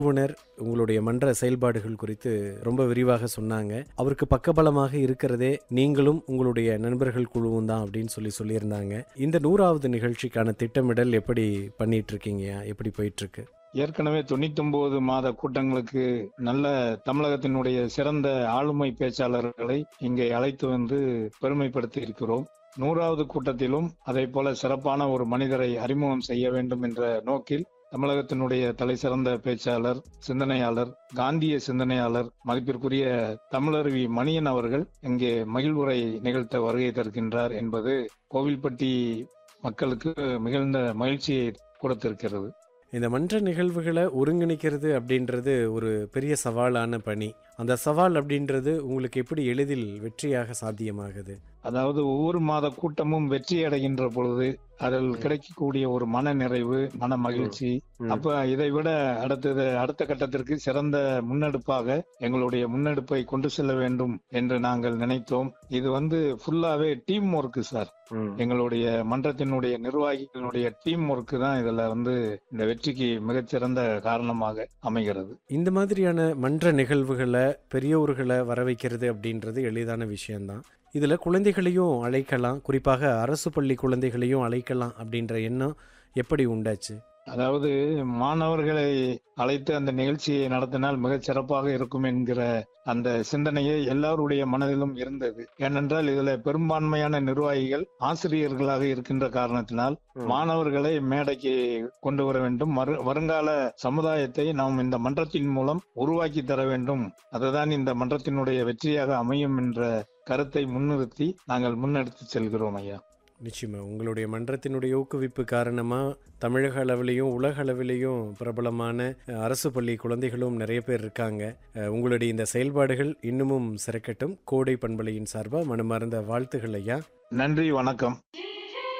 நிறுவனர் உங்களுடைய மன்ற செயல்பாடுகள் குறித்து ரொம்ப விரிவாக சொன்னாங்க அவருக்கு பக்கபலமாக இருக்கிறதே நீங்களும் உங்களுடைய நண்பர்கள் குழுவும் தான் அப்படின்னு சொல்லி சொல்லியிருந்தாங்க இந்த நூறாவது நிகழ்ச்சிக்கான திட்டமிடல் எப்படி பண்ணிட்டு இருக்கீங்க எப்படி போயிட்டு இருக்கு ஏற்கனவே தொண்ணூத்தொன்பது மாத கூட்டங்களுக்கு நல்ல தமிழகத்தினுடைய சிறந்த ஆளுமை பேச்சாளர்களை இங்கே அழைத்து வந்து பெருமைப்படுத்தி இருக்கிறோம் நூறாவது கூட்டத்திலும் அதே போல சிறப்பான ஒரு மனிதரை அறிமுகம் செய்ய வேண்டும் என்ற நோக்கில் தமிழகத்தினுடைய தலை சிறந்த பேச்சாளர் சிந்தனையாளர் காந்திய சிந்தனையாளர் மதிப்பிற்குரிய தமிழருவி மணியன் அவர்கள் இங்கே மகிழ்வுரை நிகழ்த்த வருகை தருகின்றார் என்பது கோவில்பட்டி மக்களுக்கு மிகுந்த மகிழ்ச்சியை கொடுத்திருக்கிறது இந்த மன்ற நிகழ்வுகளை ஒருங்கிணைக்கிறது அப்படின்றது ஒரு பெரிய சவாலான பணி அந்த சவால் அப்படின்றது உங்களுக்கு எப்படி எளிதில் வெற்றியாக சாத்தியமாகுது அதாவது ஒவ்வொரு மாத கூட்டமும் வெற்றி அடைகின்ற பொழுது அதில் கிடைக்கக்கூடிய ஒரு மன நிறைவு மன மகிழ்ச்சி அப்ப இதை விட அடுத்தது அடுத்த கட்டத்திற்கு சிறந்த முன்னெடுப்பாக எங்களுடைய முன்னெடுப்பை கொண்டு செல்ல வேண்டும் என்று நாங்கள் நினைத்தோம் இது வந்து ஃபுல்லாவே டீம் ஒர்க் சார் எங்களுடைய மன்றத்தினுடைய நிர்வாகிகளுடைய டீம் ஒர்க் தான் இதுல வந்து இந்த வெற்றிக்கு மிகச்சிறந்த காரணமாக அமைகிறது இந்த மாதிரியான மன்ற நிகழ்வுகளை பெரியோர்களை வர வைக்கிறது அப்படின்றது எளிதான விஷயம்தான் இதில் குழந்தைகளையும் அழைக்கலாம் குறிப்பாக அரசு பள்ளி குழந்தைகளையும் அழைக்கலாம் அப்படின்ற எண்ணம் எப்படி உண்டாச்சு அதாவது மாணவர்களை அழைத்து அந்த நிகழ்ச்சியை நடத்தினால் மிகச் சிறப்பாக இருக்கும் என்கிற அந்த சிந்தனையை எல்லாருடைய மனதிலும் இருந்தது ஏனென்றால் இதுல பெரும்பான்மையான நிர்வாகிகள் ஆசிரியர்களாக இருக்கின்ற காரணத்தினால் மாணவர்களை மேடைக்கு கொண்டு வர வேண்டும் மறு- வருங்கால சமுதாயத்தை நாம் இந்த மன்றத்தின் மூலம் உருவாக்கி தர வேண்டும் அதுதான் இந்த மன்றத்தினுடைய வெற்றியாக அமையும் என்ற கருத்தை முன்னிறுத்தி நாங்கள் முன்னெடுத்து செல்கிறோம் ஐயா நிச்சயமா உங்களுடைய மன்றத்தினுடைய ஊக்குவிப்பு காரணமாக தமிழக அளவிலையும் உலக அளவிலையும் பிரபலமான அஹ், அரசு பள்ளி குழந்தைகளும் நிறைய பேர் இருக்காங்க அஹ், உங்களுடைய இந்த செயல்பாடுகள் இன்னமும் சிறக்கட்டும் கோடை பண்பலையின் சார்பாக மனமார்ந்த வாழ்த்துகள் ஐயா நன்றி வணக்கம்